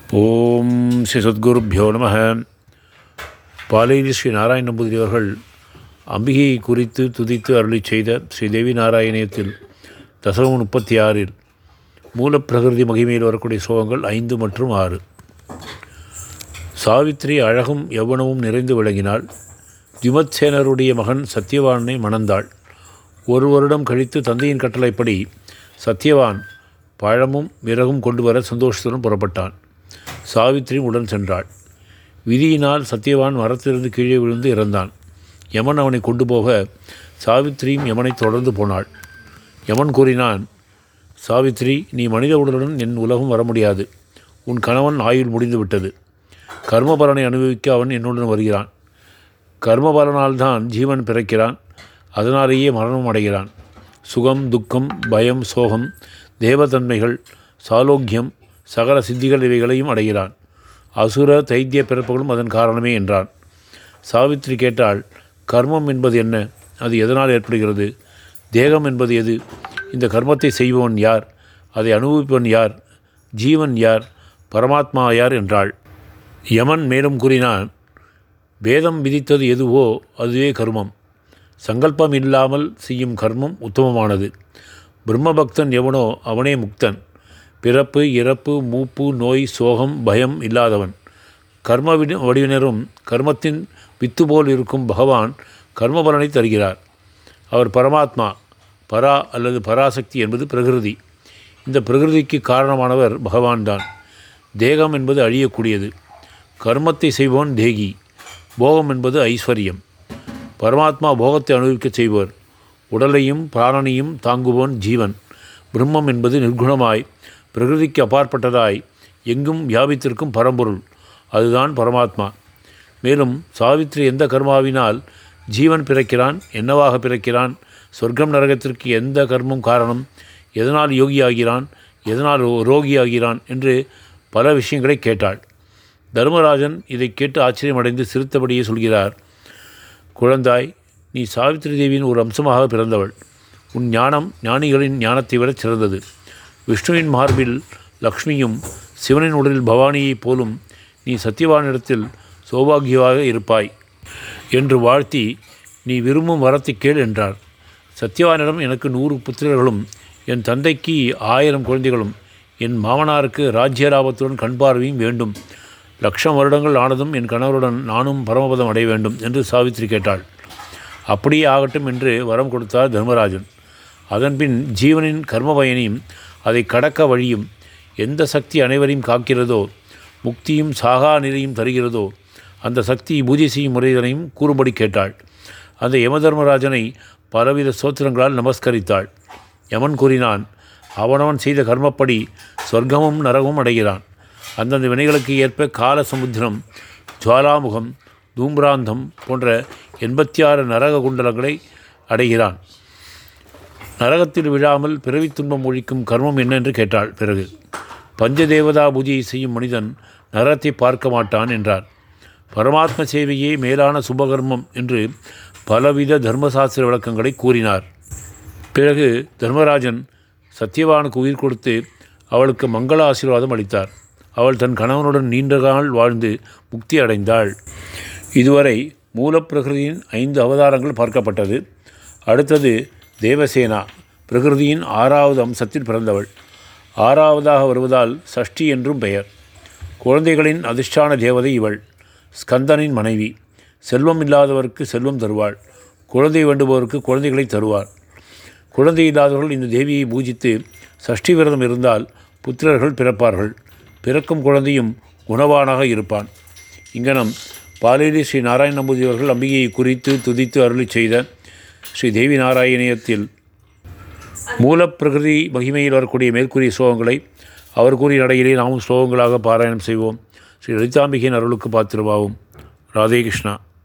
ஓம் ஸ்ரீ சத்குருப்பியோ நம பாலேரி ஸ்ரீ நாராயண நம்பூதிரி அவர்கள் அம்பிகையை குறித்து துதித்து அருளி செய்த ஸ்ரீ தேவி நாராயணியத்தில் தசகம் முப்பத்தி ஆறில் மூலப்பிரகிருதி மகிமையில் வரக்கூடிய சோகங்கள் ஐந்து மற்றும் ஆறு சாவித்திரி அழகும் யௌவனமும் நிறைந்து விளங்கினாள் திமத்சேனருடைய மகன் சத்யவானை மணந்தாள் ஒரு வருடம் கழித்து தந்தையின் கட்டளைப்படி சத்யவான் பழமும் விறகும் கொண்டு வர சந்தோஷத்துடன் புறப்பட்டான் சாவித்திரியும் உடன் சென்றாள் விதியினால் சத்யவான் மரத்திலிருந்து கீழே விழுந்து இறந்தான் யமன் அவனை கொண்டு போக சாவித்திரியும் யமனை தொடர்ந்து போனாள் யமன் கூறினான் சாவித்திரி நீ மனித உடலுடன் என் உலகம் வர முடியாது உன் கணவன் ஆயுள் முடிந்து விட்டது கர்மபலனை அனுபவிக்க அவன் என்னுடன் வருகிறான் கர்மபலனால்தான் ஜீவன் பிறக்கிறான் அதனாலேயே மரணம் அடைகிறான் சுகம் துக்கம் பயம் சோகம் தேவதன்மைகள் சாலோக்கியம் சகல சித்திகள் இவைகளையும் அடைகிறான் அசுர தைத்திய பிறப்புகளும் அதன் காரணமே என்றான் சாவித்திரி கேட்டால் கர்மம் என்பது என்ன அது எதனால் ஏற்படுகிறது தேகம் என்பது எது இந்த கர்மத்தை செய்பவன் யார் அதை அனுபவிப்பவன் யார் ஜீவன் யார் பரமாத்மா யார் என்றாள் யமன் மேலும் கூறினான் வேதம் விதித்தது எதுவோ அதுவே கர்மம் சங்கல்பம் இல்லாமல் செய்யும் கர்மம் உத்தமமானது பிரம்மபக்தன் எவனோ அவனே முக்தன் பிறப்பு இறப்பு மூப்பு நோய் சோகம் பயம் இல்லாதவன் கர்ம வடிவினரும் கர்மத்தின் வித்து போல் இருக்கும் பகவான் கர்ம பலனை தருகிறார் அவர் பரமாத்மா பரா அல்லது பராசக்தி என்பது பிரகிருதி இந்த பிரகிருதிக்கு காரணமானவர் பகவான் தான் தேகம் என்பது அழியக்கூடியது கர்மத்தை செய்பவன் தேகி போகம் என்பது ஐஸ்வர்யம் பரமாத்மா போகத்தை அனுபவிக்க செய்பவர் உடலையும் பிராணனையும் தாங்குபவன் ஜீவன் பிரம்மம் என்பது நிர்குணமாய் பிரகிருதிக்கு அப்பாற்பட்டதாய் எங்கும் வியாபித்திருக்கும் பரம்பொருள் அதுதான் பரமாத்மா மேலும் சாவித்ரி எந்த கர்மாவினால் ஜீவன் பிறக்கிறான் என்னவாக பிறக்கிறான் சொர்க்கம் நரகத்திற்கு எந்த கர்மம் காரணம் எதனால் யோகியாகிறான் எதனால் ரோகியாகிறான் என்று பல விஷயங்களை கேட்டாள் தர்மராஜன் இதை கேட்டு ஆச்சரியமடைந்து சிரித்தபடியே சொல்கிறார் குழந்தாய் நீ சாவித்ரி தேவியின் ஒரு அம்சமாக பிறந்தவள் உன் ஞானம் ஞானிகளின் ஞானத்தை விட சிறந்தது விஷ்ணுவின் மார்பில் லக்ஷ்மியும் சிவனின் உடலில் பவானியைப் போலும் நீ சத்தியவானிடத்தில் சௌபாகியமாக இருப்பாய் என்று வாழ்த்தி நீ விரும்பும் வரத்தை கேள் என்றார் சத்யவானிடம் எனக்கு நூறு புத்திரர்களும் என் தந்தைக்கு ஆயிரம் குழந்தைகளும் என் மாமனாருக்கு ராஜ்ய லாபத்துடன் கண் பார்வையும் வேண்டும் லட்சம் வருடங்கள் ஆனதும் என் கணவருடன் நானும் பரமபதம் அடைய வேண்டும் என்று சாவித்ரி கேட்டாள் அப்படியே ஆகட்டும் என்று வரம் கொடுத்தார் தர்மராஜன் அதன்பின் ஜீவனின் கர்ம பயனையும் அதை கடக்க வழியும் எந்த சக்தி அனைவரையும் காக்கிறதோ முக்தியும் சாகா நிலையும் தருகிறதோ அந்த சக்தி பூஜை செய்யும் முறைதனையும் கூறும்படி கேட்டாள் அந்த யமதர்மராஜனை பலவித சோத்திரங்களால் நமஸ்கரித்தாள் யமன் கூறினான் அவனவன் செய்த கர்மப்படி சொர்க்கமும் நரகமும் அடைகிறான் அந்தந்த வினைகளுக்கு ஏற்ப கால சமுத்திரம் ஜுவாலாமுகம் தூம்ராந்தம் போன்ற எண்பத்தி ஆறு நரக குண்டலங்களை அடைகிறான் நரகத்தில் விழாமல் பிறவி துன்பம் ஒழிக்கும் கர்மம் என்னென்று கேட்டாள் பிறகு பஞ்சதேவதா பூஜையை செய்யும் மனிதன் நரகத்தை பார்க்க மாட்டான் என்றார் பரமாத்ம சேவையே மேலான சுபகர்மம் என்று பலவித தர்மசாஸ்திர விளக்கங்களை கூறினார் பிறகு தர்மராஜன் சத்யவானுக்கு உயிர் கொடுத்து அவளுக்கு மங்கள ஆசீர்வாதம் அளித்தார் அவள் தன் கணவனுடன் நீண்ட நாள் வாழ்ந்து முக்தி அடைந்தாள் இதுவரை மூலப்பிரகிருதியின் ஐந்து அவதாரங்கள் பார்க்கப்பட்டது அடுத்தது தேவசேனா பிரகிருதியின் ஆறாவது அம்சத்தில் பிறந்தவள் ஆறாவதாக வருவதால் சஷ்டி என்றும் பெயர் குழந்தைகளின் அதிர்ஷ்டான தேவதை இவள் ஸ்கந்தனின் மனைவி செல்வம் இல்லாதவருக்கு செல்வம் தருவாள் குழந்தை வேண்டுபவருக்கு குழந்தைகளை தருவார் குழந்தை இல்லாதவர்கள் இந்த தேவியை பூஜித்து சஷ்டி விரதம் இருந்தால் புத்திரர்கள் பிறப்பார்கள் பிறக்கும் குழந்தையும் குணவானாக இருப்பான் இங்கனம் பாலேரி ஸ்ரீ நாராயண நம்பூதி அவர்கள் அம்பிகையை குறித்து துதித்து அருளி செய்த ஸ்ரீ தேவி நாராயணியத்தில் மூலப்பிரகிருதி மகிமையில் வரக்கூடிய மேற்கூறிய ஸ்லோகங்களை அவர் கூறிய நடையிலே நாமும் ஸ்லோகங்களாக பாராயணம் செய்வோம் ஸ்ரீ லலிதாம்பிகையின் அருளுக்கு பாத்திரமாகும் ராதே கிருஷ்ணா